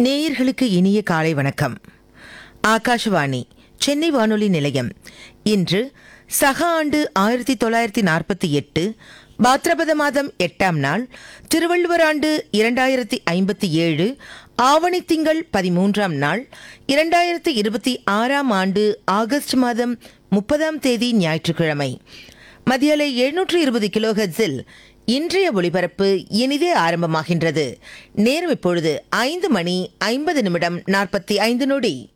நேயர்களுக்கு இனிய காலை வணக்கம் ஆகாஷவாணி சென்னை வானொலி நிலையம் இன்று சக ஆண்டு ஆயிரத்தி தொள்ளாயிரத்தி நாற்பத்தி எட்டு பாத்ரபத மாதம் எட்டாம் நாள் திருவள்ளுவர் ஆண்டு இரண்டாயிரத்தி ஐம்பத்தி ஏழு ஆவணி திங்கள் பதிமூன்றாம் நாள் இரண்டாயிரத்தி இருபத்தி ஆறாம் ஆண்டு ஆகஸ்ட் மாதம் முப்பதாம் தேதி ஞாயிற்றுக்கிழமை மதியலை எழுநூற்று இருபது கிலோஹெட்ஸில் இன்றைய ஒளிபரப்பு இனிதே ஆரம்பமாகின்றது நேரம் இப்பொழுது ஐந்து மணி ஐம்பது நிமிடம் நாற்பத்தி ஐந்து நொடி